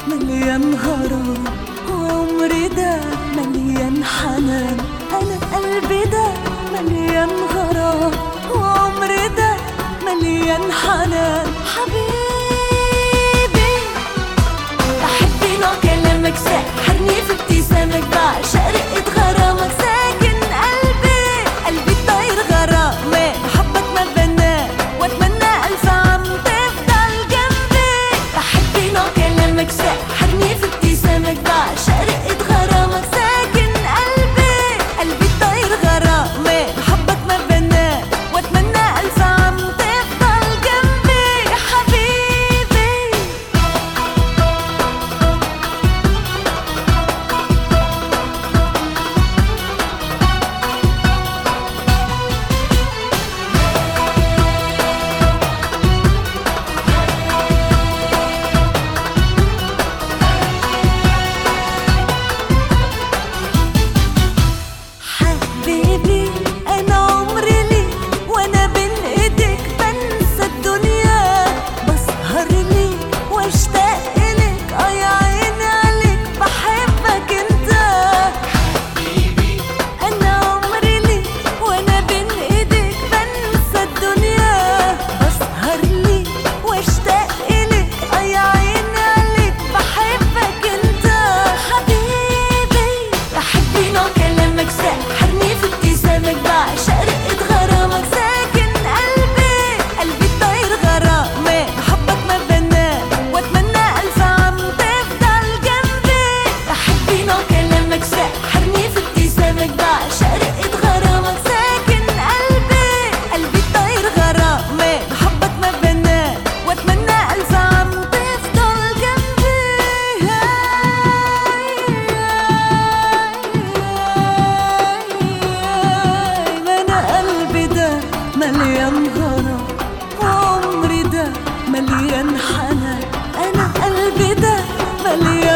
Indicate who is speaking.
Speaker 1: مليان غرام وعمري ده مليان حنان انا قلبي ده مليان غرام وعمري ده مليان حنان حبيبي بحب نوع كلامك سحرني في ابتسامك بعشق رقة غرامك ساكن قلبي قلبي طاير غرامك حبك ما بناه واتمنى الف عام تفضل جنبي بحب نوع كلامك سحرني في ابتسامك بعشق رقة غرامك ساكن قلبي قلبي طاير غرامك حبك ما بناه واتمنى الف عام تفضل جنبي يا حبيبي حبيبي انا عمري ليك وانا بين ايديك بنسى الدنيا بسهر ليك واشتاق ليك اه يا عيني عليك بحبك انت انا عمري ليك وانا بين ايديك بنسى الدنيا بسهر ليك واشتاق ليك اه يا عيني عليك بحبك انت حبيبي بحب نوع كلامك سحرني في ابتسامك بعشق رقة غرامك ساكن قلبي قلبي طاير غرامك حبك ما بناه واتمنى الف عام تفضل جنبي بحب نوع كلامك سحرني في ابتسامك بعشق رقة غرامك ساكن قلبي قلبي طاير غرامك حبك ما بناه واتمنى الف عام تفضل جنبي ما انا قلبي ده مليان غرام وعمري ده مليان حنان انا قلبي ده مليان